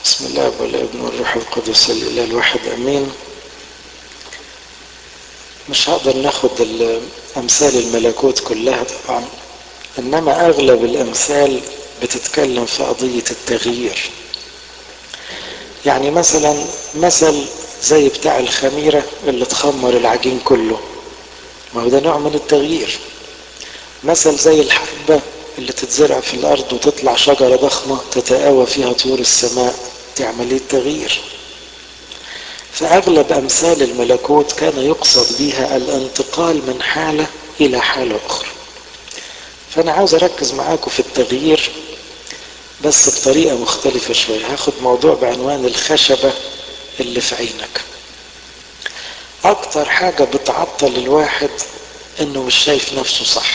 بسم الله والابن والروح القدس الاله الواحد امين مش هقدر ناخد امثال الملكوت كلها طبعا انما اغلب الامثال بتتكلم في قضيه التغيير يعني مثلا مثل زي بتاع الخميره اللي تخمر العجين كله ما هو ده نوع من التغيير مثل زي الحبه اللي تتزرع في الارض وتطلع شجره ضخمه تتآوى فيها طيور السماء دي عمليه تغيير فاغلب امثال الملكوت كان يقصد بها الانتقال من حاله الى حاله اخرى فانا عاوز اركز معاكم في التغيير بس بطريقه مختلفه شويه هاخد موضوع بعنوان الخشبه اللي في عينك اكتر حاجه بتعطل الواحد انه مش شايف نفسه صح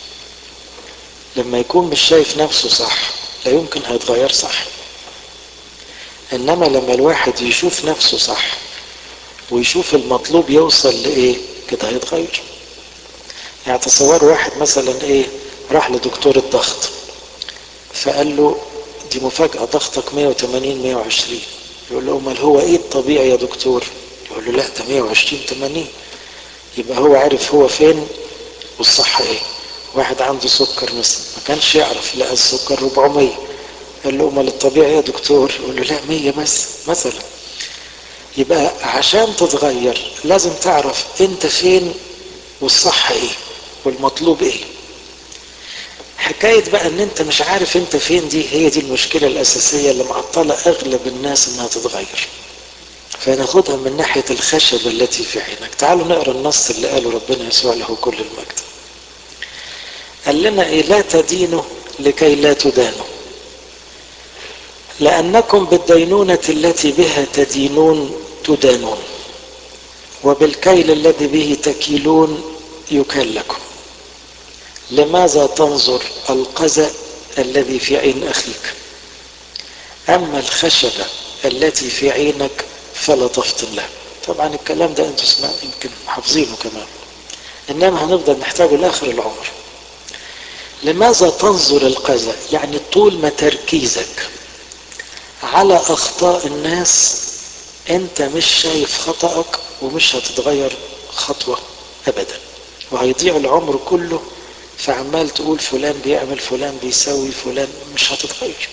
لما يكون مش شايف نفسه صح لا يمكن هيتغير صح انما لما الواحد يشوف نفسه صح ويشوف المطلوب يوصل لايه كده هيتغير يعني تصور واحد مثلا ايه راح لدكتور الضغط فقال له دي مفاجأة ضغطك 180 120 يقول له امال هو ايه الطبيعي يا دكتور يقول له لا ده 120 80 يبقى هو عارف هو فين والصح ايه واحد عنده سكر مثلا ما كانش يعرف لقى السكر 400 قال له امال الطبيعي يا دكتور يقول له لا 100 بس مثلا يبقى عشان تتغير لازم تعرف انت فين والصح ايه والمطلوب ايه حكاية بقى ان انت مش عارف انت فين دي هي دي المشكلة الاساسية اللي معطلة اغلب الناس انها تتغير فناخدها من ناحية الخشبة التي في عينك تعالوا نقرا النص اللي قاله ربنا يسوع له كل المجد قال لنا ايه لا تدينوا لكي لا تدانوا لأنكم بالدينونة التي بها تدينون تدانون وبالكيل الذي به تكيلون يكال لكم لماذا تنظر القزأ الذي في عين أخيك أما الخشبة التي في عينك فلا تفطن له طبعا الكلام ده انتوا سمع يمكن حافظينه كمان انما هنفضل نحتاجه لاخر العمر لماذا تنظر القزأ يعني طول ما تركيزك على اخطاء الناس انت مش شايف خطأك ومش هتتغير خطوة ابدا وهيضيع العمر كله فعمال تقول فلان بيعمل فلان بيسوي فلان مش هتتغير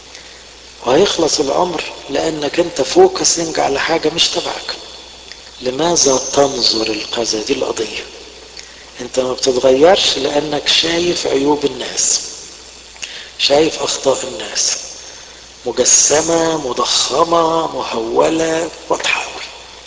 وهيخلص العمر لانك انت فوكسنج على حاجة مش تبعك لماذا تنظر القذى دي القضية انت ما بتتغيرش لانك شايف عيوب الناس شايف اخطاء الناس مجسمة مضخمة مهولة واضحة قوي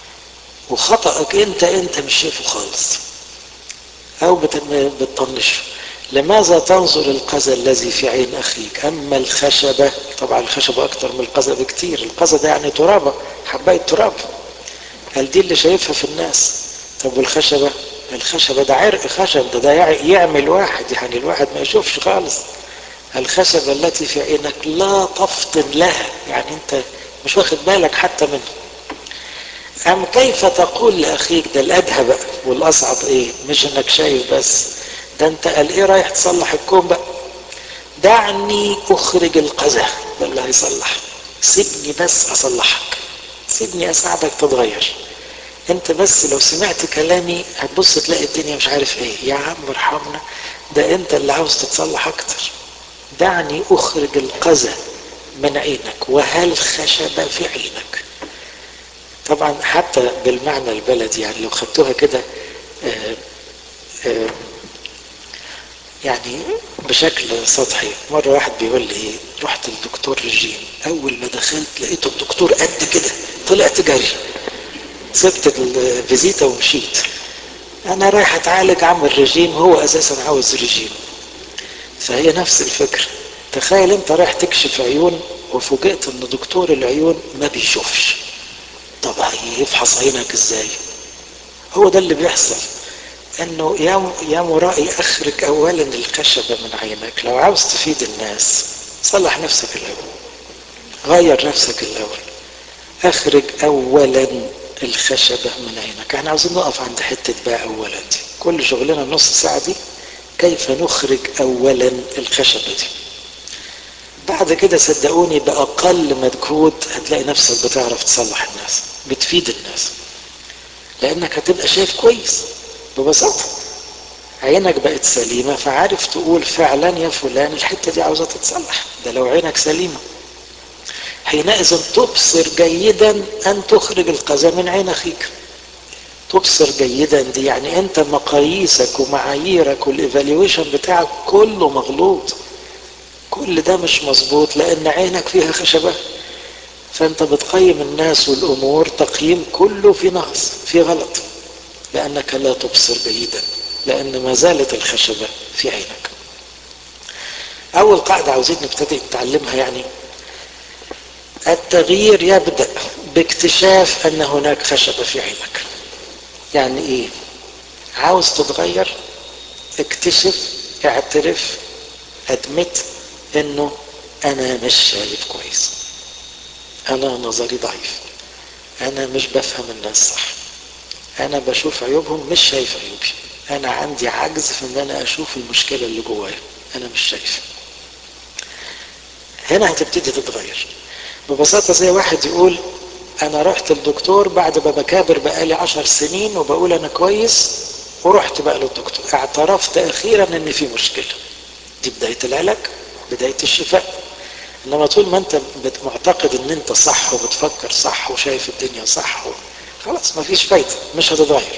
وخطأك انت انت مش شايفه خالص او بتطنشه لماذا تنظر القذى الذي في عين اخيك اما الخشبة طبعا الخشبة اكتر من القذى بكتير القذى ده يعني ترابة حباية تراب قال دي اللي شايفها في الناس طب والخشبة الخشبة ده عرق خشب ده, ده يعمل واحد يعني الواحد ما يشوفش خالص الخشبة التي في عينك لا تفطن لها يعني انت مش واخد بالك حتى منها أم كيف تقول لأخيك ده الأدهى بقى والأصعب إيه مش إنك شايف بس ده أنت قال إيه رايح تصلح الكون بقى دعني أخرج القذى ده اللي هيصلح سيبني بس أصلحك سيبني أساعدك تتغير أنت بس لو سمعت كلامي هتبص تلاقي الدنيا مش عارف إيه يا عم ارحمنا ده أنت اللي عاوز تتصلح أكتر دعني أخرج القذى من عينك وهل خشب في عينك طبعا حتى بالمعنى البلدي يعني لو خدتوها كده يعني بشكل سطحي مرة واحد بيقول لي رحت للدكتور رجيم أول ما دخلت لقيته الدكتور قد كده طلعت جري سبت الفيزيتا ومشيت أنا رايح أتعالج أعمل رجيم هو أساسا عاوز رجيم فهي نفس الفكرة تخيل أنت رايح تكشف عيون وفوجئت أن دكتور العيون ما بيشوفش طب هيفحص عينك ازاي هو ده اللي بيحصل انه يا يا مرائي اخرج اولا الخشبه من عينك لو عاوز تفيد الناس صلح نفسك الاول غير نفسك الاول اخرج اولا الخشبه من عينك احنا عاوزين نقف عند حته بقى اولا دي كل شغلنا النص ساعه دي كيف نخرج اولا الخشبه دي بعد كده صدقوني بأقل مجهود هتلاقي نفسك بتعرف تصلح الناس بتفيد الناس لأنك هتبقى شايف كويس ببساطة عينك بقت سليمة فعارف تقول فعلا يا فلان الحتة دي عاوزة تتصلح ده لو عينك سليمة حينئذ تبصر جيدا أن تخرج القذى من عين أخيك تبصر جيدا دي يعني أنت مقاييسك ومعاييرك والإيفالويشن بتاعك كله مغلوط كل ده مش مظبوط لأن عينك فيها خشبة فأنت بتقيم الناس والأمور تقييم كله في نقص في غلط لأنك لا تبصر جيدا لأن ما زالت الخشبة في عينك أول قاعدة عاوزين نبتدي نتعلمها يعني التغيير يبدأ باكتشاف أن هناك خشبة في عينك يعني إيه عاوز تتغير اكتشف اعترف ادمت انه انا مش شايف كويس انا نظري ضعيف انا مش بفهم الناس صح انا بشوف عيوبهم مش شايف عيوبي انا عندي عجز في ان انا اشوف المشكلة اللي جوايا انا مش شايف هنا هتبتدي تتغير ببساطة زي واحد يقول انا رحت الدكتور بعد ما بكابر بقالي عشر سنين وبقول انا كويس ورحت بقى للدكتور اعترفت اخيرا ان في مشكلة دي بداية العلاج بداية الشفاء انما طول ما انت معتقد ان انت صح وبتفكر صح وشايف الدنيا صح و... خلاص مفيش فايدة مش هتتغير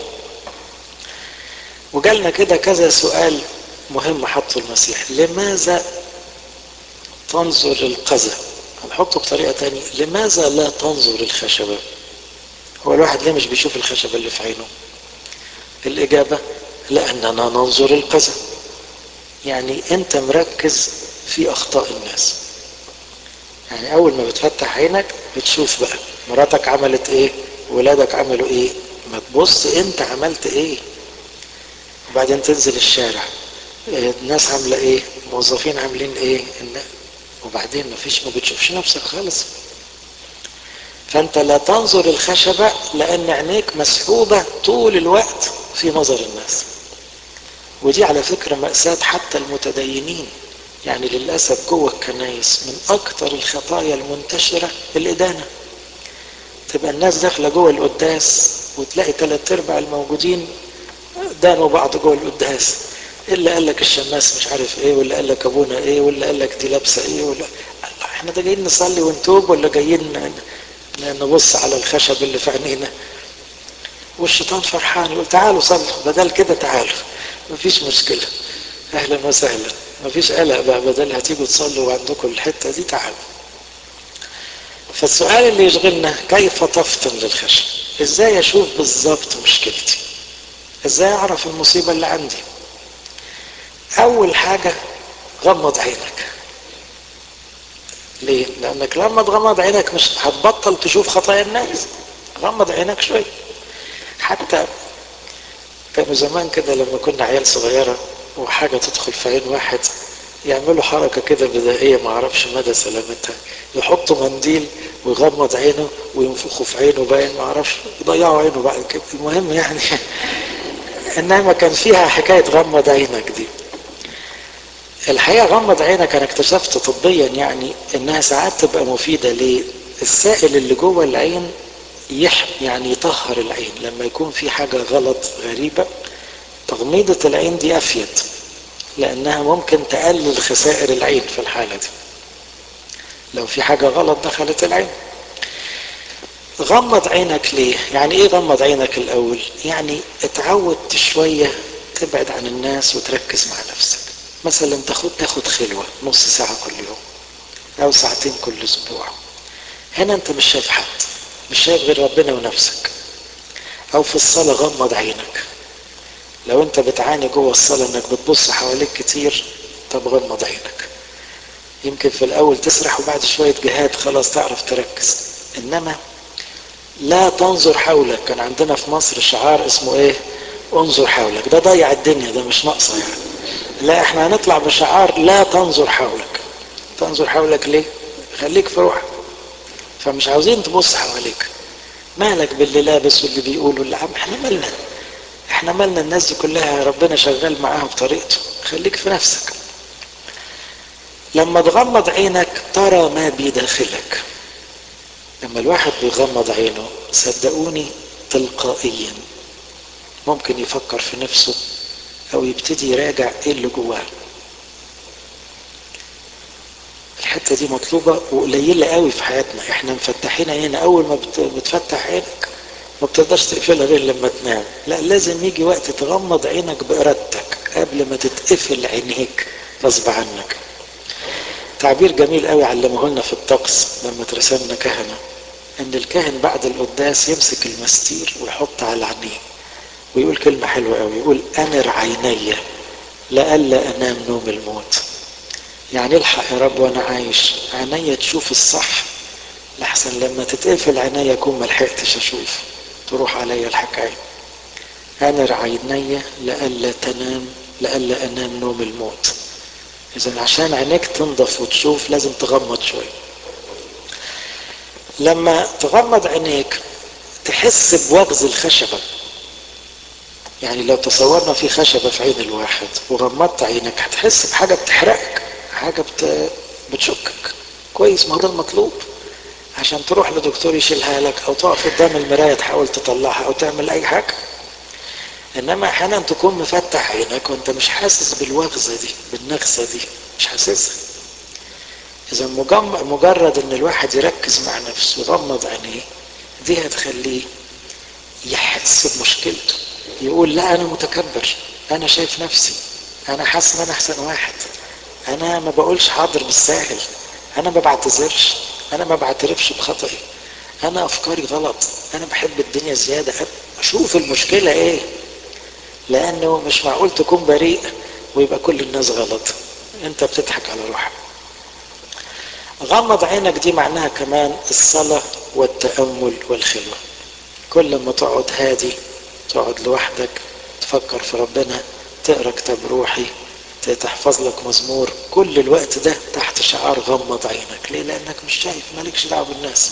وجالنا كده كذا سؤال مهم حطه المسيح لماذا تنظر القذى هنحطه بطريقة تانية لماذا لا تنظر الخشبة هو الواحد ليه مش بيشوف الخشبة اللي في عينه الإجابة لأننا ننظر القذى يعني أنت مركز في أخطاء الناس يعني أول ما بتفتح عينك بتشوف بقى مراتك عملت إيه ولادك عملوا إيه ما تبص أنت عملت إيه وبعدين تنزل الشارع الناس عاملة إيه الموظفين عاملين إيه وبعدين مفيش ما بتشوفش نفسك خالص فانت لا تنظر الخشبة لان عينيك مسحوبة طول الوقت في نظر الناس ودي على فكرة مأساة حتى المتدينين يعني للأسف جوه الكنايس من أكثر الخطايا المنتشرة الإدانة تبقى الناس داخلة جوه القداس وتلاقي ثلاث أرباع الموجودين دانوا بعض جوه القداس اللي قال لك الشماس مش عارف ايه واللي قال لك ابونا ايه واللي قال لك دي لابسه ايه ولا احنا ده جايين نصلي ونتوب ولا جايين نبص على الخشب اللي في عينينا والشيطان فرحان يقول تعالوا صلوا بدل كده تعالوا مفيش مشكله اهلا وسهلا مفيش قلق بقى بدل هتيجوا تصلوا وعندكم الحته دي تعالوا فالسؤال اللي يشغلنا كيف تفطن للخشب ازاي اشوف بالظبط مشكلتي ازاي اعرف المصيبه اللي عندي اول حاجة غمض عينك ليه لانك لما تغمض عينك مش هتبطل تشوف خطايا الناس غمض عينك شوي حتى كانوا زمان كده لما كنا عيال صغيرة وحاجة تدخل في عين واحد يعملوا حركة كده بدائية ما اعرفش مدى سلامتها يحطوا منديل ويغمض عينه وينفخوا في عينه باين ما اعرفش يضيعوا عينه بعد كده المهم يعني انما كان فيها حكاية غمض عينك دي الحقيقة غمض عينك انا اكتشفت طبيا يعني انها ساعات تبقى مفيدة ليه السائل اللي جوه العين يح يعني يطهر العين لما يكون في حاجة غلط غريبة تغميضة العين دي افيد لانها ممكن تقلل خسائر العين في الحالة دي لو في حاجة غلط دخلت العين غمض عينك ليه يعني ايه غمض عينك الاول يعني اتعود شوية تبعد عن الناس وتركز مع نفسك مثلا تاخد تاخد خلوة نص ساعة كل يوم او ساعتين كل اسبوع هنا انت مش شايف حد مش شايف غير ربنا ونفسك او في الصلاة غمض عينك لو انت بتعاني جوه الصلاة انك بتبص حواليك كتير طب غمض عينك يمكن في الاول تسرح وبعد شوية جهاد خلاص تعرف تركز انما لا تنظر حولك كان عندنا في مصر شعار اسمه ايه انظر حولك ده ضيع الدنيا ده مش ناقصه يعني لا احنا هنطلع بشعار لا تنظر حولك تنظر حولك ليه خليك في روحك فمش عاوزين تبص حواليك مالك باللي لابس واللي بيقول واللي عم احنا مالنا احنا مالنا الناس دي كلها ربنا شغال معاها بطريقته خليك في نفسك لما تغمض عينك ترى ما بداخلك لما الواحد بيغمض عينه صدقوني تلقائيا ممكن يفكر في نفسه او يبتدي يراجع ايه اللي جواه الحته دي مطلوبه وقليله قوي في حياتنا احنا مفتحين عينينا اول ما بتفتح عينك ما بتقدرش تقفلها غير لما تنام لا لازم يجي وقت تغمض عينك بارادتك قبل ما تتقفل عينيك غصب عنك تعبير جميل قوي علمه لنا في الطقس لما ترسمنا كهنه ان الكاهن بعد القداس يمسك المستير ويحط على عينيه ويقول كلمة حلوة قوي يقول أنر عيني لئلا أنام نوم الموت يعني الحق يا رب وأنا عايش عيني تشوف الصح لحسن لما تتقفل عيني أكون ملحقتش أشوف تروح عليا الحكاية أنر عيني لئلا تنام لئلا أنام نوم الموت إذا عشان عينيك تنضف وتشوف لازم تغمض شوية لما تغمض عينيك تحس بوغز الخشبة يعني لو تصورنا في خشبة في عين الواحد وغمضت عينك هتحس بحاجة بتحرقك حاجة بت... بتشكك كويس ما هو ده المطلوب عشان تروح لدكتور يشيلها لك او تقف قدام المراية تحاول تطلعها او تعمل اي حاجة انما احيانا تكون مفتح عينك وانت مش حاسس بالوغزة دي بالنغزة دي مش حاسسها اذا مجرد ان الواحد يركز مع نفسه يغمض عينيه دي هتخليه يحس بمشكلته يقول لا انا متكبر انا شايف نفسي انا حاسس ان انا احسن واحد انا ما بقولش حاضر بالساهل انا ما بعتذرش انا ما بعترفش بخطئي انا افكاري غلط انا بحب الدنيا زياده اشوف المشكله ايه لانه مش معقول تكون بريء ويبقى كل الناس غلط انت بتضحك على روحك غمض عينك دي معناها كمان الصلاه والتامل والخلوه كل ما تقعد هادي تقعد لوحدك تفكر في ربنا تقرا كتاب روحي تحفظ لك مزمور كل الوقت ده تحت شعار غمض عينك ليه لانك مش شايف مالكش دعوه بالناس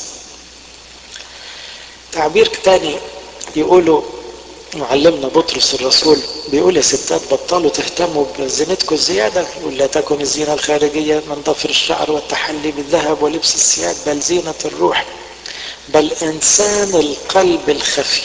تعبير تاني يقولوا معلمنا بطرس الرسول بيقول يا ستات بطلوا تهتموا بزينتكم الزياده يقول لا تكن الزينه الخارجيه من ضفر الشعر والتحلي بالذهب ولبس الثياب بل زينه الروح بل انسان القلب الخفي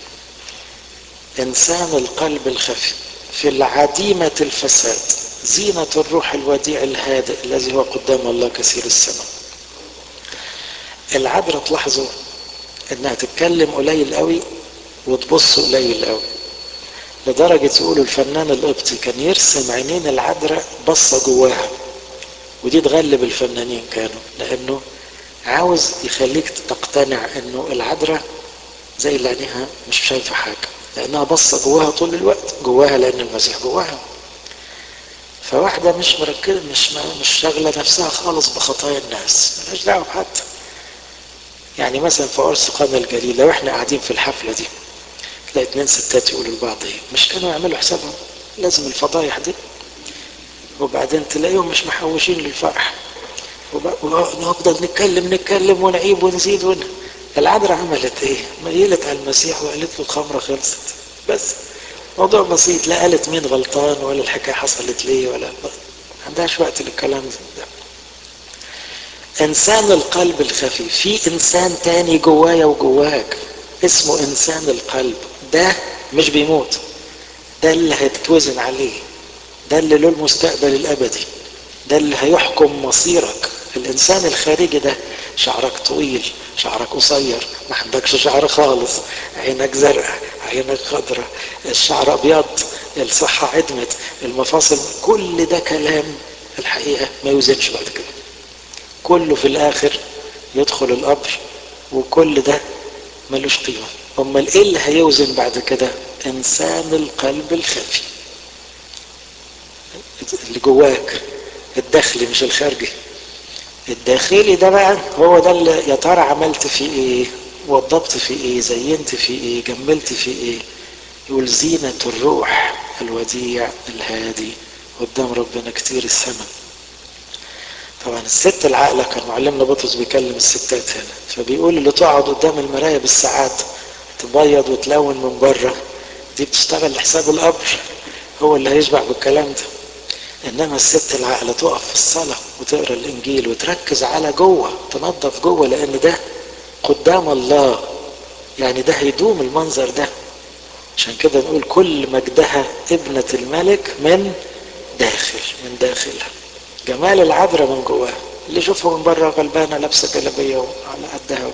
انسان القلب الخفي في العديمة الفساد زينة الروح الوديع الهادئ الذي هو قدام الله كثير السماء العذراء تلاحظوا انها تتكلم قليل قوي وتبص قليل قوي لدرجة يقولوا الفنان القبطي كان يرسم عينين العذراء بصة جواها ودي تغلب الفنانين كانوا لانه عاوز يخليك تقتنع انه العذراء زي اللي عينيها مش شايفة حاجة لانها بصة جواها طول الوقت جواها لان المسيح جواها فواحدة مش مركزة مش مش شاغلة نفسها خالص بخطايا الناس ملهاش دعوة بحد يعني مثلا في عرس قانا الجليل لو احنا قاعدين في الحفلة دي تلاقي اتنين ستات يقولوا لبعض ايه مش كانوا يعملوا حسابهم لازم الفضايح دي وبعدين تلاقيهم مش محوشين للفرح ونفضل نتكلم نتكلم ونعيب ونزيد ون... العذراء عملت ايه؟ ميلت على المسيح وقالت له الخمره خلصت بس موضوع بسيط لا قالت مين غلطان ولا الحكايه حصلت ليه ولا ما عندهاش وقت للكلام ده انسان القلب الخفي في انسان تاني جوايا وجواك اسمه انسان القلب ده مش بيموت ده اللي هتتوزن عليه ده اللي له المستقبل الابدي ده اللي هيحكم مصيرك الانسان الخارجي ده شعرك طويل شعرك قصير ما عندكش شعر خالص عينك زرقاء عينك خضراء الشعر ابيض الصحة عدمت المفاصل كل ده كلام الحقيقة ما يوزنش بعد كده كله في الاخر يدخل القبر وكل ده ملوش قيمة امال ايه اللي هيوزن بعد كده انسان القلب الخفي اللي جواك الداخلي مش الخارجي الداخلي ده بقى هو ده اللي يا ترى عملت فيه ايه وضبت فيه ايه زينت فيه ايه جملت فيه ايه يقول زينة الروح الوديع الهادي قدام ربنا كتير السماء طبعا الست العاقلة كان معلمنا بطرس بيكلم الستات هنا فبيقول اللي تقعد قدام المراية بالساعات تبيض وتلون من بره دي بتشتغل لحساب القبر هو اللي هيشبع بالكلام ده انما الست العاقله تقف في الصلاه وتقرا الانجيل وتركز على جوه تنظف جوه لان ده قدام الله يعني ده هيدوم المنظر ده عشان كده نقول كل مجدها ابنة الملك من داخل من داخلها جمال العذراء من جواها اللي يشوفها من بره غلبانه لابسه جلابيه على قدها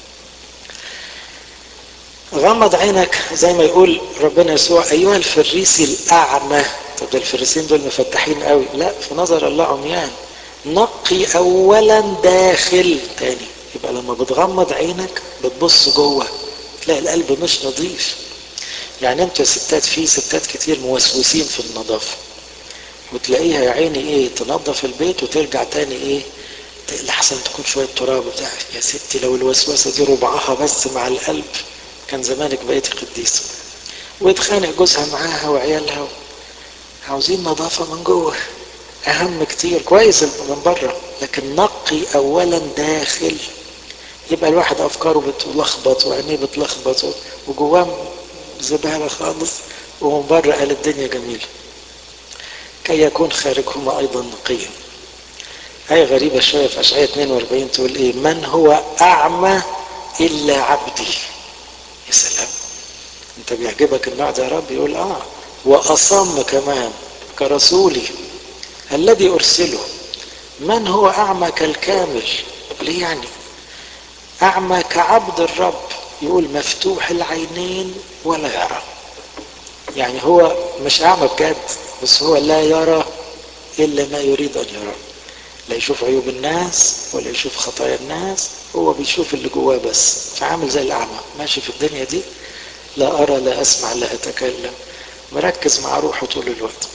غمض عينك زي ما يقول ربنا يسوع ايها الفريسي الاعمى طب ده الفريسين دول مفتحين قوي لا في نظر الله عميان نقي اولا داخل تاني يبقى لما بتغمض عينك بتبص جوه تلاقي القلب مش نظيف يعني انتوا ستات في ستات كتير موسوسين في النظافه وتلاقيها يا عيني ايه تنظف البيت وترجع تاني ايه لحسن تكون شويه تراب وبتاع يا ستي لو الوسوسه دي ربعها بس مع القلب كان زمانك بقيتي قديسه ويتخانق جوزها معاها وعيالها عاوزين نظافه من جوه اهم كتير كويس من بره لكن نقي اولا داخل يبقى الواحد افكاره بتلخبط وعينيه بتلخبط وجواه زباله خالص ومن بره قال الدنيا جميله كي يكون خارجهما ايضا نقيا آية غريبة شوية في أشعية 42 تقول إيه؟ من هو أعمى إلا عبدي. يا سلام. أنت بيعجبك النوع ده يا رب؟ يقول آه. وأصم كمان كرسولي الذي أرسله. من هو أعمى كالكامل؟ ليه يعني؟ أعمى كعبد الرب يقول مفتوح العينين ولا يرى. يعني هو مش أعمى بجد بس هو لا يرى إلا ما يريد أن يرى. لا يشوف عيوب الناس ولا يشوف خطايا الناس هو بيشوف اللي جواه بس فعامل زي الأعمى ماشي في الدنيا دي لا أرى لا أسمع لا أتكلم مركز مع روحه طول الوقت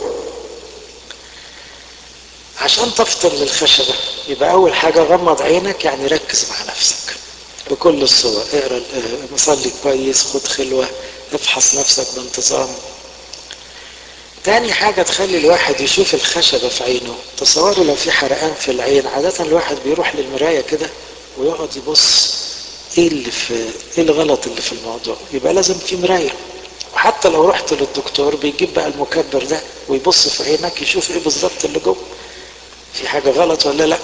عشان تفطن للخشبة يبقى أول حاجة غمض عينك يعني ركز مع نفسك بكل الصور اقرا صلي كويس خد خلوة افحص نفسك بانتظام تاني حاجة تخلي الواحد يشوف الخشبة في عينه تصوروا لو في حرقان في العين عادة الواحد بيروح للمراية كده ويقعد يبص ايه اللي في ايه الغلط اللي في الموضوع يبقى لازم في مراية وحتى لو رحت للدكتور بيجيب بقى المكبر ده ويبص في عينك يشوف ايه بالظبط اللي جوه في حاجة غلط ولا لا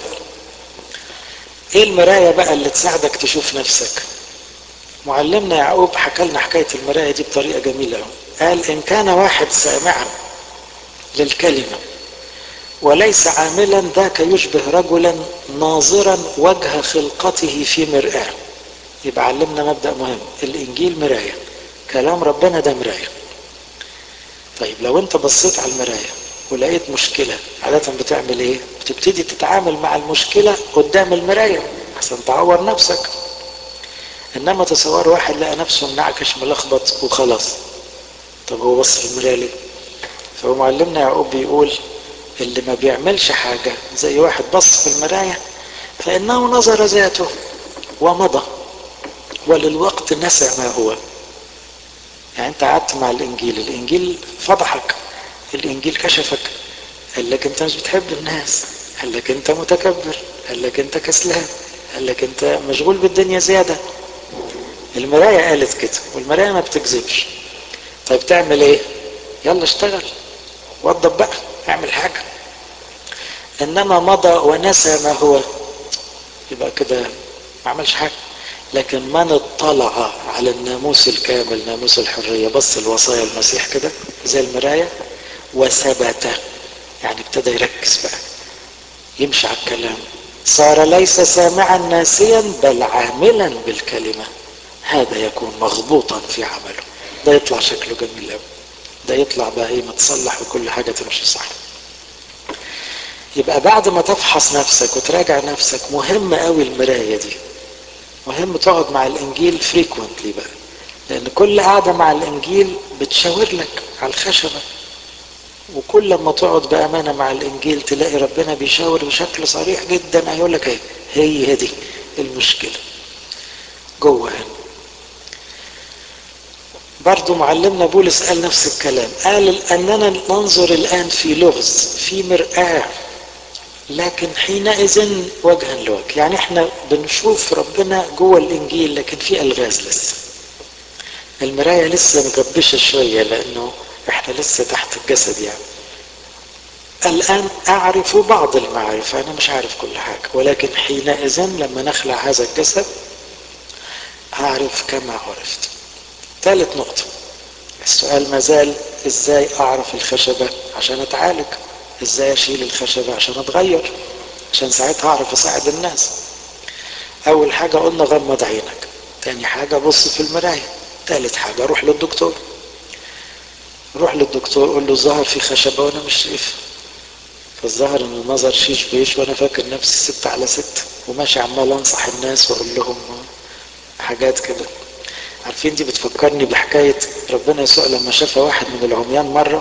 ايه المراية بقى اللي تساعدك تشوف نفسك معلمنا يعقوب حكى لنا حكاية المراية دي بطريقة جميلة قال إن كان واحد سامعا للكلمة وليس عاملا ذاك يشبه رجلا ناظرا وجه خلقته في مرآة يبقى علمنا مبدأ مهم الإنجيل مراية كلام ربنا ده مراية طيب لو انت بصيت على المراية ولقيت مشكلة عادة بتعمل ايه بتبتدي تتعامل مع المشكلة قدام المراية عشان تعور نفسك انما تصور واحد لقى نفسه منعكش ملخبط وخلاص طب هو بص في المرايه ليه؟ فهو معلمنا يعقوب بيقول اللي ما بيعملش حاجه زي واحد بص في المرايه فانه نظر ذاته ومضى وللوقت نسى ما هو يعني انت قعدت مع الانجيل الانجيل فضحك الانجيل كشفك قال لك انت مش بتحب الناس قال لك انت متكبر قال لك انت كسلان قال لك انت مشغول بالدنيا زياده المرايه قالت كده والمرايه ما بتكذبش طيب تعمل ايه يلا اشتغل وضب بقى اعمل حاجه انما مضى ونسى ما هو يبقى كده ما عملش حاجه لكن من اطلع على الناموس الكامل ناموس الحريه بص الوصايا المسيح كده زي المرايه وثبت يعني ابتدى يركز بقى يمشي على الكلام صار ليس سامعا ناسيا بل عاملا بالكلمه هذا يكون مغبوطا في عمله ده يطلع شكله جميل قوي ده يطلع بقى ايه متصلح وكل حاجه تمشي صح يبقى بعد ما تفحص نفسك وتراجع نفسك مهم قوي المرايه دي مهم تقعد مع الانجيل فريكوينتلي بقى لان كل قعده مع الانجيل بتشاور لك على الخشبه وكل لما تقعد بامانه مع الانجيل تلاقي ربنا بيشاور بشكل صريح جدا هيقول لك ايه هي دي المشكله جوه هنا برضو معلمنا بولس قال نفس الكلام قال اننا ننظر الان في لغز في مرآة لكن حينئذ وجها لوجه يعني احنا بنشوف ربنا جوه الانجيل لكن في الغاز لسه المراية لسه مجبشة شوية لانه احنا لسه تحت الجسد يعني الآن أعرف بعض المعرفة أنا مش عارف كل حاجة ولكن حينئذ لما نخلع هذا الجسد أعرف كما عرفت ثالث نقطة السؤال ما زال ازاي اعرف الخشبة عشان اتعالج ازاي اشيل الخشبة عشان اتغير عشان ساعتها اعرف اساعد الناس اول حاجة قلنا غمض عينك تاني حاجة بص في المراية تالت حاجة روح للدكتور روح للدكتور قول له الظهر في خشبة وانا مش شايفها فالظهر ان النظر شيش بيش وانا فاكر نفسي ستة على ستة وماشي عمال انصح الناس واقول لهم حاجات كده عارفين دي بتفكرني بحكاية ربنا يسوع لما شاف واحد من العميان مرة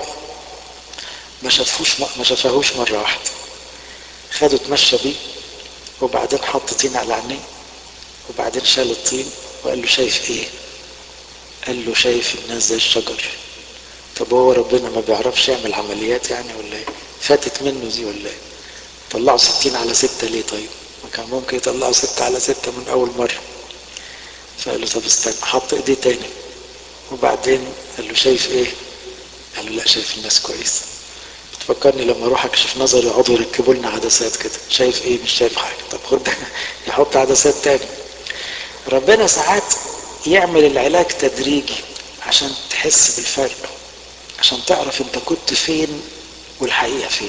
ما شافوش ما شافهوش مرة واحدة خده اتمشى بيه وبعدين حط طين على عينيه وبعدين شال الطين وقال له شايف ايه؟ قال له شايف الناس زي الشجر طب هو ربنا ما بيعرفش يعمل عمليات يعني ولا ايه؟ فاتت منه دي ولا ايه؟ طلعوا ستين على ستة ليه طيب؟ ما كان ممكن يطلعوا ستة على ستة من أول مرة فقال له طب استنى حط ايديه تاني وبعدين قال له شايف ايه؟ قال له لا شايف الناس كويس بتفكرني لما اروح اكشف نظري يقعدوا يركبوا لنا عدسات كده شايف ايه مش شايف حاجه طب خد يحط عدسات تاني ربنا ساعات يعمل العلاج تدريجي عشان تحس بالفرق عشان تعرف انت كنت فين والحقيقه فين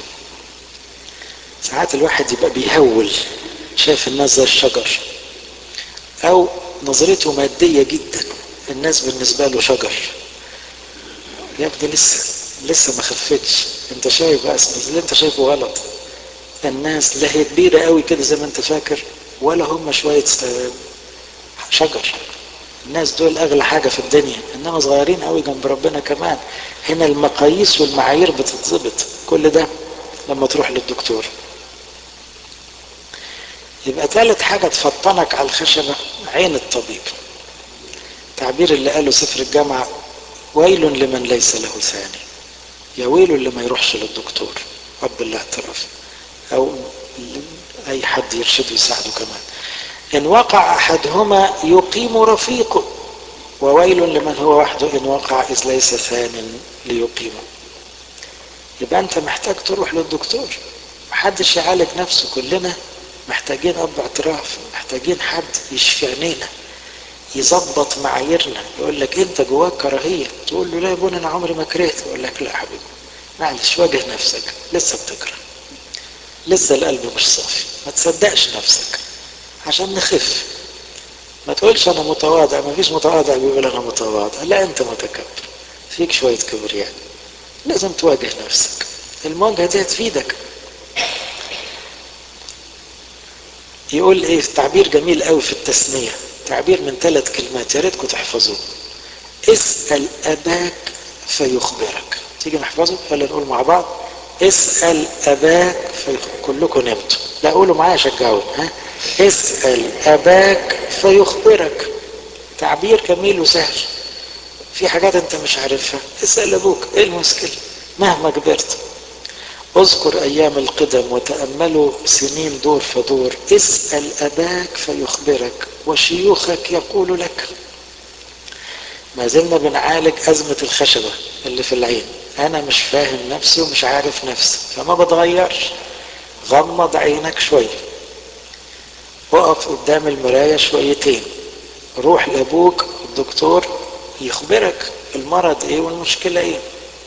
ساعات الواحد يبقى بيهول شايف الناس زي الشجر او نظرته ماديه جدا الناس بالنسبه له شجر يا ابني لسه لسه ما خفتش انت شايف بس اللي انت شايفه غلط الناس لا هي كبيره قوي كده زي ما انت فاكر ولا هم شويه شجر الناس دول اغلى حاجه في الدنيا انما صغيرين قوي جنب ربنا كمان هنا المقاييس والمعايير بتتظبط كل ده لما تروح للدكتور يبقى ثالث حاجه تفطنك على الخشبه عين الطبيب التعبير اللي قاله سفر الجامعه ويل لمن ليس له ثاني يا ويل اللي ما يروحش للدكتور رب الاعتراف او اي حد يرشده يساعده كمان ان وقع احدهما يقيم رفيقه وويل لمن هو وحده ان وقع اذ ليس ثان ليقيمه يبقى انت محتاج تروح للدكتور محدش يعالج نفسه كلنا محتاجين اب اعتراف محتاجين حد يشفي عينينا يظبط معاييرنا يقول لك انت جواك كراهيه تقول له لا يا ابونا انا عمري ما كرهت يقول لك لا يا حبيبي معلش واجه نفسك لسه بتكره لسه القلب مش صافي ما تصدقش نفسك عشان نخف ما تقولش انا متواضع ما فيش متواضع بيقول انا متواضع لا انت متكبر فيك شويه كبرياء يعني. لازم تواجه نفسك المواجهه دي هتفيدك يقول ايه تعبير جميل قوي في التثنيه تعبير من ثلاث كلمات يا ريتكم تحفظوه اسال اباك فيخبرك تيجي نحفظه ولا نقول مع بعض اسال اباك فيخبرك كلكم نمتوا لا قولوا معايا شجعوني ها اسال اباك فيخبرك تعبير جميل وسهل في حاجات انت مش عارفها اسال ابوك ايه المشكله مهما كبرت اذكر ايام القدم وتاملوا سنين دور فدور اسال اباك فيخبرك وشيوخك يقول لك ما زلنا بنعالج ازمه الخشبه اللي في العين انا مش فاهم نفسي ومش عارف نفسي فما بتغيرش غمض عينك شويه وقف قدام المرايه شويتين روح لابوك الدكتور يخبرك المرض ايه والمشكله ايه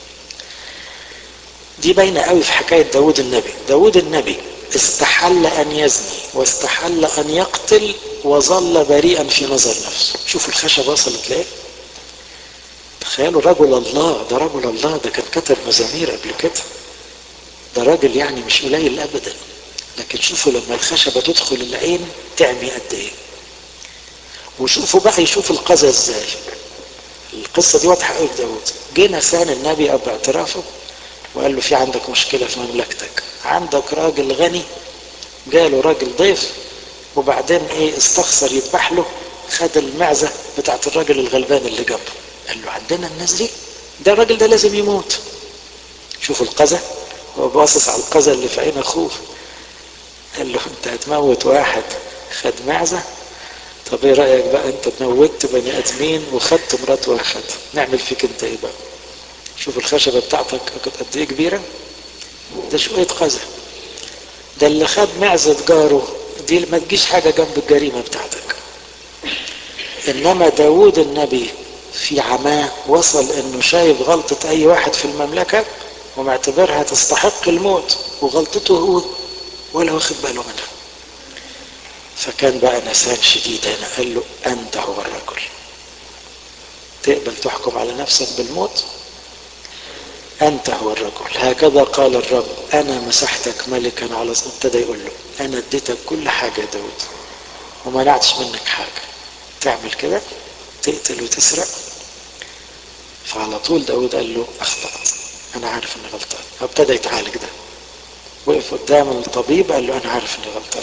دي باينة قوي في حكاية داود النبي داود النبي استحل أن يزني واستحل أن يقتل وظل بريئا في نظر نفسه شوفوا الخشبة وصلت ليه تخيلوا رجل الله ده رجل الله ده كان كتب مزامير قبل كده ده راجل يعني مش قليل أبدا لكن شوفوا لما الخشبة تدخل العين تعمي قد إيه وشوفوا بقى يشوف القذى ازاي القصة دي واضحة قوي في داود جه نسان النبي أب اعترافه وقال له في عندك مشكلة في مملكتك عندك راجل غني جاله راجل ضيف وبعدين ايه استخسر يذبح له خد المعزة بتاعت الراجل الغلبان اللي جنبه قال له عندنا الناس دي ده الراجل ده لازم يموت شوفوا القذى هو باصص على القذى اللي في عين اخوه قال له انت هتموت واحد خد معزة طب ايه رأيك بقى انت موتت بني ادمين وخدت مرات واحد نعمل فيك انت ايه بقى شوف الخشبة بتاعتك كانت قد ايه كبيرة ده شوية قذى ده اللي خد معزة جاره دي ما تجيش حاجة جنب الجريمة بتاعتك إنما داود النبي في عماه وصل إنه شايف غلطة أي واحد في المملكة ومعتبرها تستحق الموت وغلطته هو ولا واخد باله منها فكان بقى نسان شديد هنا قال له أنت هو الرجل تقبل تحكم على نفسك بالموت أنت هو الرجل هكذا قال الرب أنا مسحتك ملكا على ابتدى يقول له أنا اديتك كل حاجة يا داود وما نعتش منك حاجة تعمل كده تقتل وتسرق فعلى طول داود قال له أخطأت أنا عارف إني غلطان ابتدى يتعالج ده وقف قدام الطبيب قال له أنا عارف إني غلطان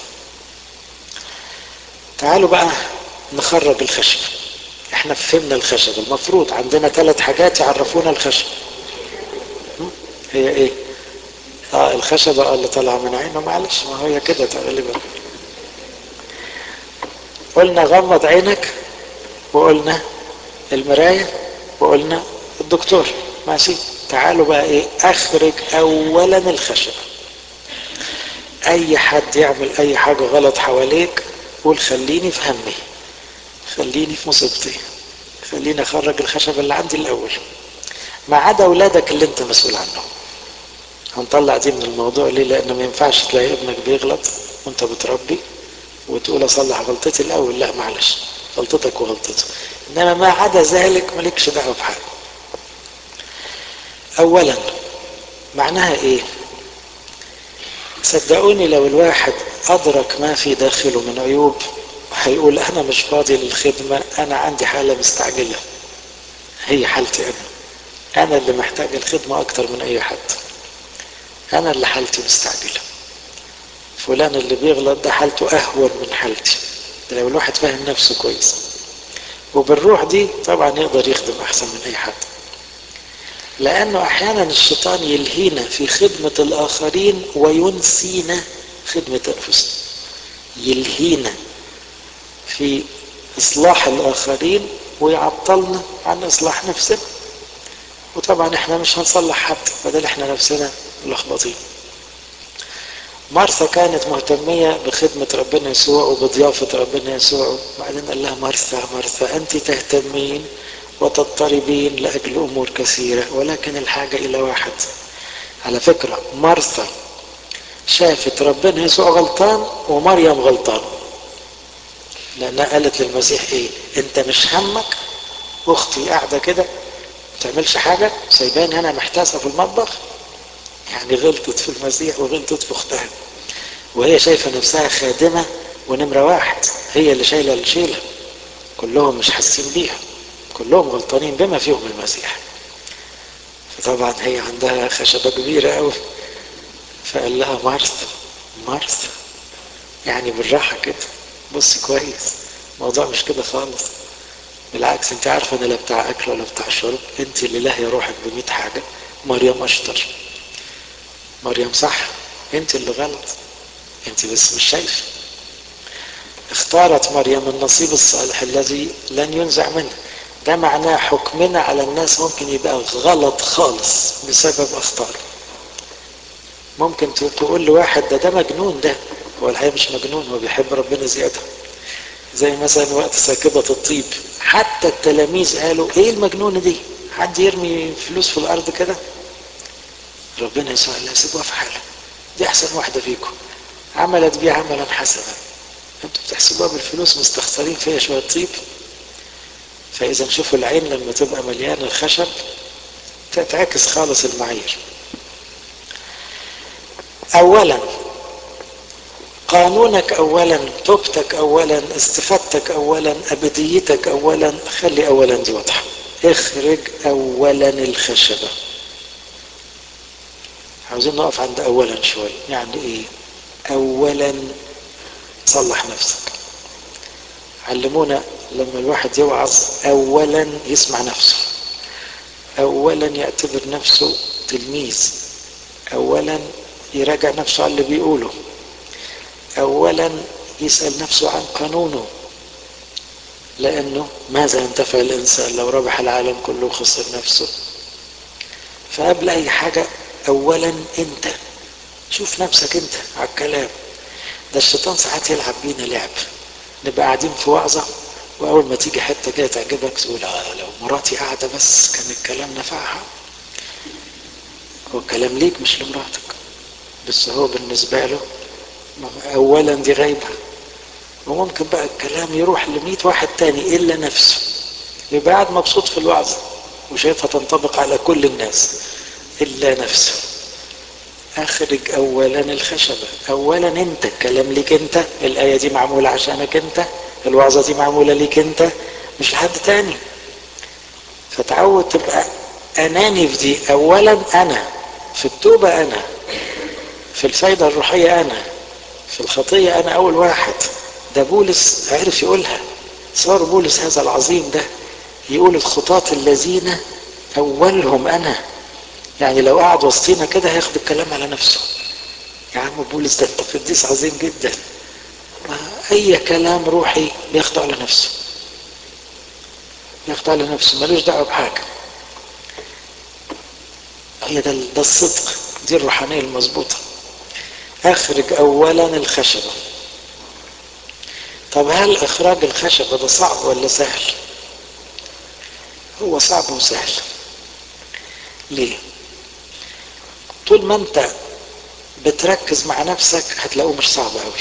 تعالوا بقى نخرج الخشب احنا فهمنا الخشب المفروض عندنا ثلاث حاجات يعرفونا الخشب هي ايه اه الخشبة اللي طالعة من عينه معلش ما هي كده تقريبا قلنا غمض عينك وقلنا المراية وقلنا الدكتور ماشي تعالوا بقى ايه اخرج اولا الخشبة اي حد يعمل اي حاجة غلط حواليك قول خليني في همي خليني في مصيبتي خليني اخرج الخشب اللي عندي الاول ما عدا اولادك اللي انت مسؤول عنهم هنطلع دي من الموضوع ليه لان ما ينفعش تلاقي ابنك بيغلط وانت بتربي وتقول اصلح غلطتي الاول لا معلش غلطتك وغلطته انما ما عدا ذلك مالكش دعوه بحاجه اولا معناها ايه صدقوني لو الواحد ادرك ما في داخله من عيوب هيقول انا مش فاضي للخدمه انا عندي حاله مستعجله هي حالتي انا انا اللي محتاج الخدمه اكتر من اي حد انا اللي حالتي مستعجله فلان اللي بيغلط ده حالته اهون من حالتي ده لو الواحد فاهم نفسه كويس وبالروح دي طبعا يقدر يخدم احسن من اي حد لانه احيانا الشيطان يلهينا في خدمه الاخرين وينسينا خدمه انفسنا يلهينا في اصلاح الاخرين ويعطلنا عن اصلاح نفسنا وطبعا احنا مش هنصلح حد بدل احنا نفسنا ملخبطين مرثا كانت مهتمية بخدمة ربنا يسوع وبضيافة ربنا يسوع وبعدين قال لها مرثا مرثا أنت تهتمين وتضطربين لأجل أمور كثيرة ولكن الحاجة إلى واحد على فكرة مرثا شافت ربنا يسوع غلطان ومريم غلطان لأنها قالت للمسيح إيه أنت مش همك أختي قاعدة كده ما تعملش حاجة سايباني أنا محتاسة في المطبخ يعني غلطت في المسيح وغلطت في اختها وهي شايفه نفسها خادمه ونمره واحد هي اللي شايله الشيله كلهم مش حاسين بيها كلهم غلطانين بما فيهم المسيح فطبعا هي عندها خشبه كبيره قوي فقال لها مرثا مرثا يعني بالراحه كده بص كويس الموضوع مش كده خالص بالعكس انت عارفه انا لا بتاع اكل ولا بتاع شرب انت اللي لاهيه روحك ب حاجه مريم اشطر مريم صح انت اللي غلط انت بس مش شايفه اختارت مريم النصيب الصالح الذي لن ينزع منه ده معناه حكمنا على الناس ممكن يبقى غلط خالص بسبب اخطاء ممكن تقول لواحد ده ده مجنون ده هو الحقيقه مش مجنون هو بيحب ربنا زياده زي مثلا وقت ساكبة الطيب حتى التلاميذ قالوا ايه المجنونة دي حد يرمي فلوس في الارض كده ربنا يسوع الله سيبوها في حالها دي احسن واحده فيكم عملت بيه عملا حسنا انتوا بتحسبوها بالفلوس مستخسرين فيها شويه طيب فاذا شوفوا العين لما تبقى مليانه الخشب تتعكس خالص المعايير اولا قانونك اولا توبتك اولا استفادتك اولا ابديتك اولا خلي اولا دي واضحه اخرج اولا الخشبه عاوزين نقف عند اولا شوي يعني ايه اولا صلح نفسك علمونا لما الواحد يوعظ اولا يسمع نفسه اولا يعتبر نفسه تلميذ اولا يراجع نفسه على اللي بيقوله اولا يسال نفسه عن قانونه لانه ماذا ينتفع الانسان لو ربح العالم كله وخسر نفسه فقبل اي حاجه اولا انت شوف نفسك انت على الكلام ده الشيطان ساعات يلعب بينا لعب نبقى قاعدين في وعظة وأول ما تيجي حتة كده تعجبك تقول آه لو مراتي قاعدة بس كان الكلام نفعها هو الكلام ليك مش لمراتك بس هو بالنسبة له أولا دي غايبة وممكن بقى الكلام يروح لمية واحد تاني إلا نفسه يبقى قاعد مبسوط في الوعظ وشايفها تنطبق على كل الناس إلا نفسه أخرج أولا الخشبة أولا أنت الكلام ليك أنت الآية دي معمولة عشانك أنت الوعظة دي معمولة ليك أنت مش لحد تاني فتعود تبقى أناني في دي أولا أنا في التوبة أنا في الفايدة الروحية أنا في الخطية أنا أول واحد ده بولس عرف يقولها صار بولس هذا العظيم ده يقول الخطاة الذين أولهم أنا يعني لو قعد وسطينا كده هياخد الكلام على نفسه يا عم بولس ده انت قديس عظيم جدا اي كلام روحي بياخده على نفسه بياخده على نفسه ملوش دعوه بحاجه هي ده ده الصدق دي الروحانيه المظبوطه اخرج اولا الخشبه طب هل اخراج الخشبه ده صعب ولا سهل هو صعب وسهل ليه طول ما انت بتركز مع نفسك هتلاقوه مش صعب قوي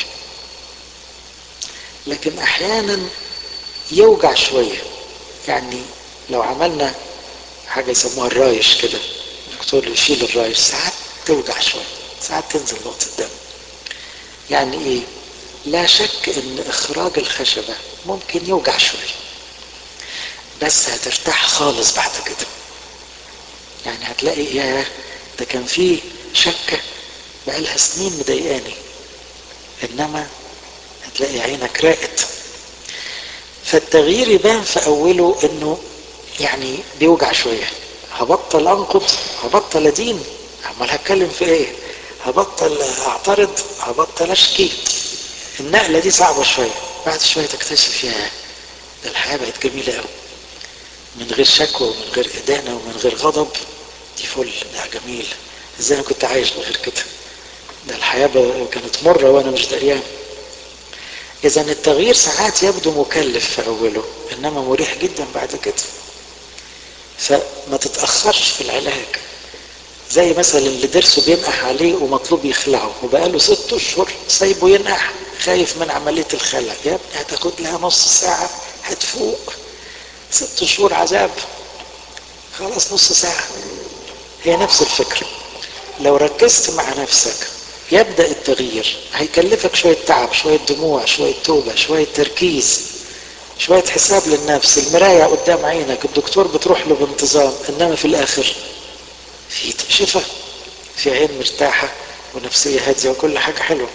لكن احيانا يوجع شوية يعني لو عملنا حاجة يسموها الرايش كده الدكتور يشيل الرايش ساعات توجع شوية ساعات تنزل نقطة دم يعني ايه لا شك ان اخراج الخشبة ممكن يوجع شوية بس هترتاح خالص بعد كده يعني هتلاقي يا ده كان في شكة بقالها سنين مضايقاني انما هتلاقي عينك راقت فالتغيير يبان في اوله انه يعني بيوجع شوية هبطل انقض هبطل ادين عمال هتكلم في ايه هبطل اعترض هبطل اشكي النقلة دي صعبة شوية بعد شوية تكتشف يا ده الحياة بقت جميلة قوي من غير شكوى ومن غير إدانة ومن غير غضب دي فل ده جميل ازاي انا كنت عايش من غير كده ده الحياة كانت مرة وانا مش دريان اذا التغيير ساعات يبدو مكلف في اوله انما مريح جدا بعد كده فما تتأخرش في العلاج زي مثلا اللي ضرسه بينقح عليه ومطلوب يخلعه وبقاله ست اشهر سايبه ينقح خايف من عملية الخلع يا ابني هتاخد لها نص ساعة هتفوق ست شهور عذاب خلاص نص ساعة هي نفس الفكرة لو ركزت مع نفسك يبدأ التغيير هيكلفك شوية تعب شوية دموع شوية توبة شوية تركيز شوية حساب للنفس المراية قدام عينك الدكتور بتروح له بانتظام انما في الاخر في شفاء في عين مرتاحة ونفسية هادية وكل حاجة حلوة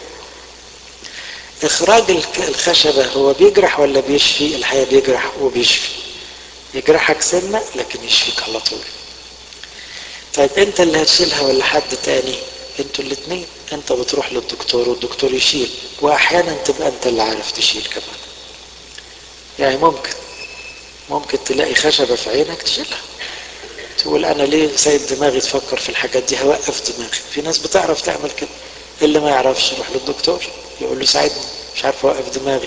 اخراج الخشبة هو بيجرح ولا بيشفي الحقيقة بيجرح وبيشفي يجرحك سنة لكن يشفيك على طول طيب انت اللي هتشيلها ولا حد تاني انتوا الاتنين انت بتروح للدكتور والدكتور يشيل واحيانا تبقى انت اللي عارف تشيل كمان يعني ممكن ممكن تلاقي خشبة في عينك تشيلها تقول انا ليه سايب دماغي تفكر في الحاجات دي هوقف دماغي في ناس بتعرف تعمل كده اللي ما يعرفش يروح للدكتور يقول له ساعدني مش عارف اوقف دماغي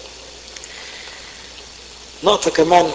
نقطة كمان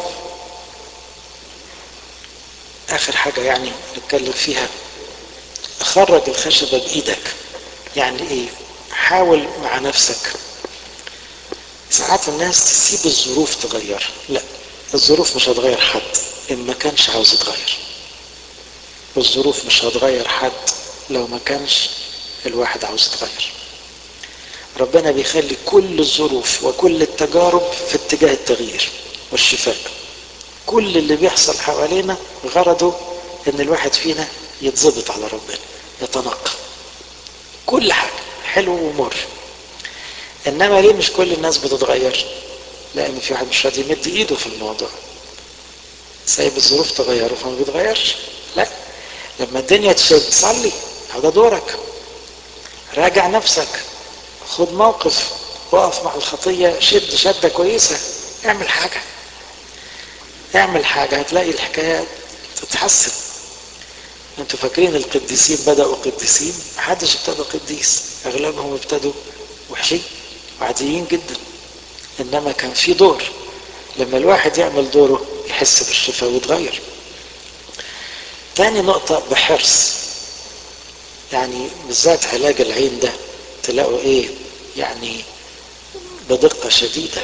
اخر حاجة يعني نتكلم فيها خرج الخشبة بايدك يعني ايه حاول مع نفسك ساعات الناس تسيب الظروف تغير لا الظروف مش هتغير حد ان ما كانش عاوز يتغير الظروف مش هتغير حد لو ما كانش الواحد عاوز يتغير ربنا بيخلي كل الظروف وكل التجارب في اتجاه التغيير والشفاء كل اللي بيحصل حوالينا غرضه ان الواحد فينا يتظبط على ربنا يتنقى كل حاجة حلو ومر انما ليه مش كل الناس بتتغير لان في واحد مش راضي يمد ايده في الموضوع سايب الظروف تغيره فما بيتغيرش لا لما الدنيا تشد صلي هذا دورك راجع نفسك خد موقف وقف مع الخطية شد شدة كويسة اعمل حاجة اعمل حاجة هتلاقي الحكاية تتحسن انتوا فاكرين القديسين بدأوا قديسين محدش ابتدى قديس اغلبهم ابتدوا وحشين وعاديين جدا انما كان في دور لما الواحد يعمل دوره يحس بالشفاء ويتغير تاني نقطة بحرص يعني بالذات علاج العين ده تلاقوا ايه يعني بدقة شديدة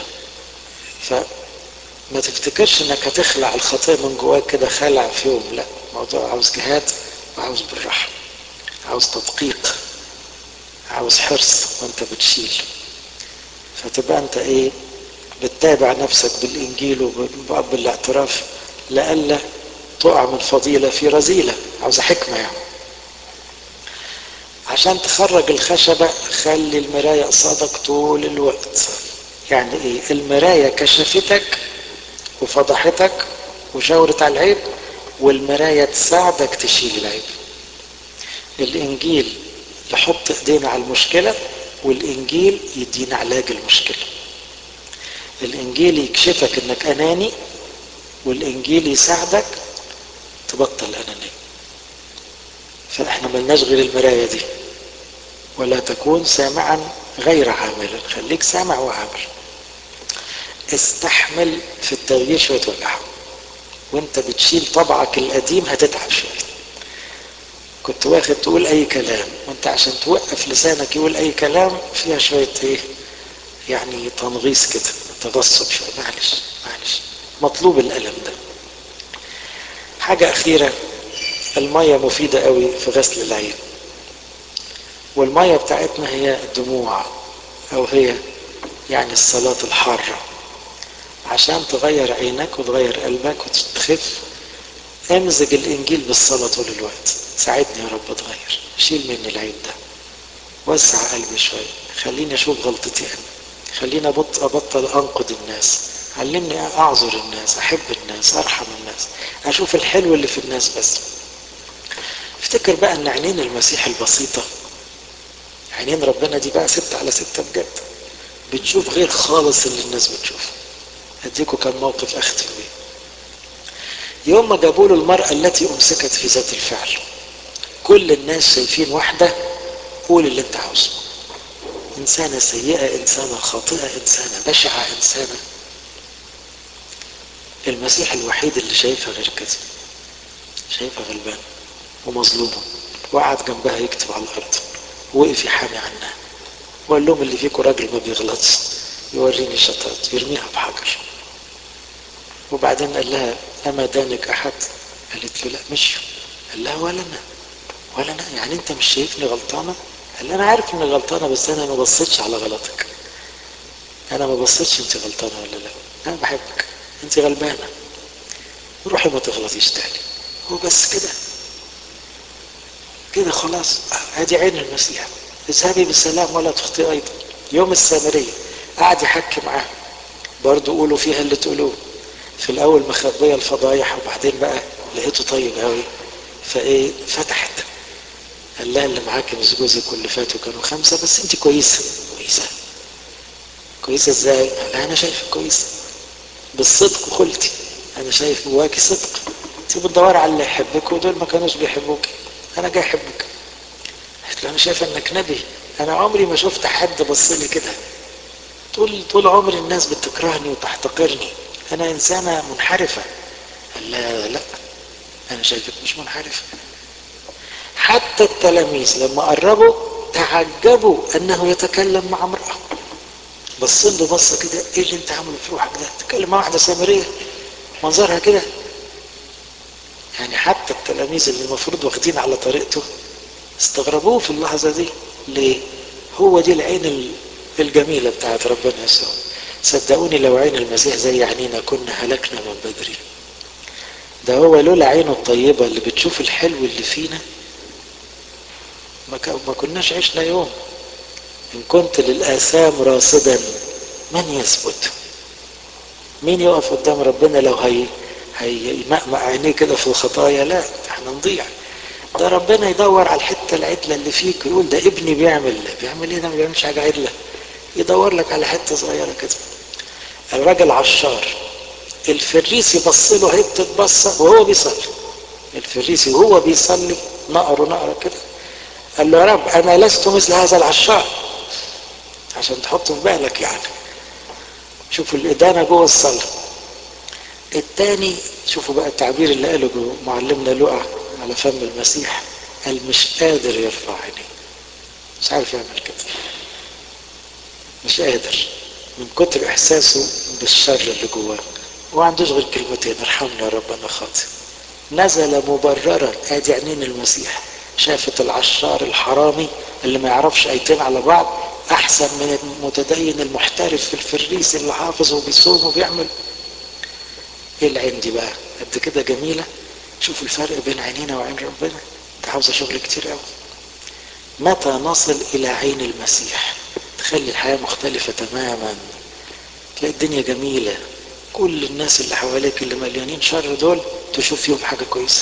فما تفتكرش انك هتخلع الخطية من جواك كده خلع في يوم لا الموضوع عاوز جهاد وعاوز بالراحة عاوز تدقيق عاوز حرص وانت بتشيل فتبقى انت ايه بتتابع نفسك بالانجيل وباب الاعتراف لئلا تقع من فضيلة في رذيلة عاوزة حكمة يعني عشان تخرج الخشبة خلي المراية قصادك طول الوقت يعني ايه المراية كشفتك وفضحتك وشاورت على العيب والمراية تساعدك تشيل العيب الانجيل يحط ايدينا على المشكلة والانجيل يدينا علاج المشكلة الانجيل يكشفك انك اناني والانجيل يساعدك تبطل انانية فاحنا ملناش غير المراية دي ولا تكون سامعا غير عامل خليك سامع وعامل استحمل في التغيير شوية وجع وانت بتشيل طبعك القديم هتتعب شوية كنت واخد تقول اي كلام وانت عشان توقف لسانك يقول اي كلام فيها شوية ايه يعني تنغيص كده تغصب شوية معلش معلش مطلوب الألم ده حاجة أخيرة المية مفيدة قوي في غسل العين والمية بتاعتنا هي الدموع أو هي يعني الصلاة الحارة عشان تغير عينك وتغير قلبك وتخف امزج الإنجيل بالصلاة طول الوقت ساعدني يا رب اتغير شيل مني العيب ده وسع قلبي شوية خليني أشوف غلطتي أنا خليني أبط أبطل أنقد الناس علمني أعذر الناس أحب الناس أرحم الناس أشوف الحلو اللي في الناس بس افتكر بقى أن عينين المسيح البسيطة عينين ربنا دي بقى ستة على ستة بجد بتشوف غير خالص اللي الناس بتشوفه هديكوا كان موقف أختم بيه يوم ما جابوا له المرأة التي أمسكت في ذات الفعل كل الناس شايفين واحدة قول اللي انت عاوزه إنسانة سيئة إنسانة خاطئة إنسانة بشعة إنسانة المسيح الوحيد اللي شايفها غير كده شايفها غلبانة ومظلومة وقعد جنبها يكتب على الأرض وقف يحامي عنها وقال لهم اللي فيكم راجل ما بيغلطش يوريني شطات يرميها بحجر وبعدين قال لها أما دانك أحد قالت له لا مشوا قال لها ولا أنا ولا أنا يعني أنت مش شايفني غلطانة قال أنا عارف إني غلطانة بس أنا ما بصيتش على غلطك أنا ما بصيتش أنت غلطانة ولا لا أنا بحبك أنت غلبانة روحي ما تغلطيش تاني هو بس كده كده خلاص ادي عين المسيح اذهبي بالسلام ولا تخطئي ايضا يوم السامريه قعد يحكي معاه برضه قولوا فيها اللي تقولوه في الاول مخبيه الفضايح وبعدين بقى لقيته طيب قوي فايه فتحت قال لها اللي معاكي مش جوزك واللي فاتوا كانوا خمسه بس انت كويسه كويسه كويسه ازاي؟ قال لها انا شايفك كويسه بالصدق قلتي انا شايف جواكي صدق انت بتدوري على اللي يحبك ودول ما كانوش بيحبوك انا جاي احبك قلت له انا شايف انك نبي انا عمري ما شفت حد بص لي كده طول طول عمري الناس بتكرهني وتحتقرني انا انسانه منحرفه قال لا لا انا شايفك مش منحرفه حتى التلاميذ لما قربوا تعجبوا انه يتكلم مع امراه بص له بصه كده ايه اللي انت عامله في روحك ده تتكلم مع واحده سامريه منظرها كده يعني حتى التلاميذ اللي المفروض واخدين على طريقته استغربوه في اللحظة دي ليه؟ هو دي العين الجميلة بتاعت ربنا يسوع صدقوني لو عين المسيح زي عينينا كنا هلكنا من بدري ده هو لولا عينه الطيبة اللي بتشوف الحلو اللي فينا ما كناش عشنا يوم إن كنت للآثام راصدا من يثبت مين يقف قدام ربنا لو هي هيمقمق عينيه كده في الخطايا لا احنا نضيع ده ربنا يدور على الحته العدله اللي فيك ويقول ده ابني بيعمل بيعمل ايه ده ما بيعملش حاجه عدله يدور لك على حته صغيره كده الراجل عشار الفريس يبص له حته بصه وهو بيصلي الفريسي وهو بيصلي نقر نقرة كده قال له يا رب انا لست مثل هذا العشار عشان تحط في بالك يعني شوفوا الادانه جوه الصلاه الثاني شوفوا بقى التعبير اللي قاله معلمنا لقى على فم المسيح قال مش قادر يرفع عينيه مش عارف يعمل كده مش قادر من كتر احساسه بالشر اللي جواه وما عندوش غير كلمتين ارحمني يا رب انا خاطئ نزل مبررا ادي عينين المسيح شافت العشار الحرامي اللي ما يعرفش ايتين على بعض احسن من المتدين المحترف في الفريس اللي حافظ وبيصوم وبيعمل ايه العين دي بقى قد كده جميله شوف الفرق بين عينينا وعين ربنا انت عاوزه شغل كتير قوي متى نصل الى عين المسيح تخلي الحياه مختلفه تماما تلاقي الدنيا جميله كل الناس اللي حواليك اللي مليانين شر دول تشوف فيهم حاجه كويسه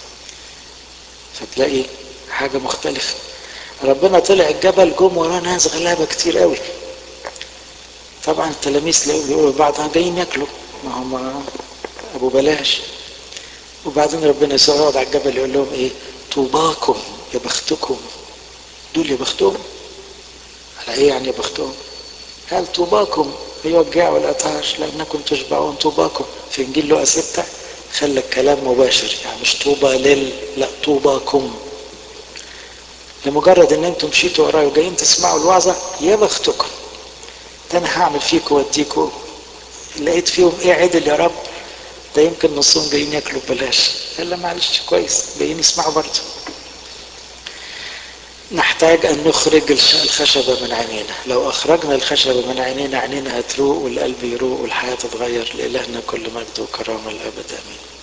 فتلاقي حاجه مختلفه ربنا طلع الجبل جم وراه ناس غلابه كتير قوي طبعا التلاميذ تلاقيهم بيقولوا لبعض جايين ياكلوا ما هم ابو بلاش وبعدين ربنا يسوع يقعد على الجبل يقول لهم ايه طوباكم يا بختكم دول يا بختهم على ايه يعني يا بختهم قال طوباكم ايها الجاع والعطاش لانكم تشبعون طوباكم في انجيل لوقا 6 خلى الكلام مباشر يعني مش طوبى لل لا طوباكم لمجرد ان انتم مشيتوا ورايا وجايين تسمعوا الوعظه يا بختكم ده انا هعمل فيكم واديكم لقيت فيهم ايه عدل يا رب ده يمكن نصهم جايين ياكلوا ببلاش قال لا معلش كويس جايين يسمعوا برضه نحتاج ان نخرج الخشبة من عينينا لو اخرجنا الخشبة من عينينا عينينا هتروق والقلب يروق والحياة تتغير لإلهنا كل مجد وكرامة الابد امين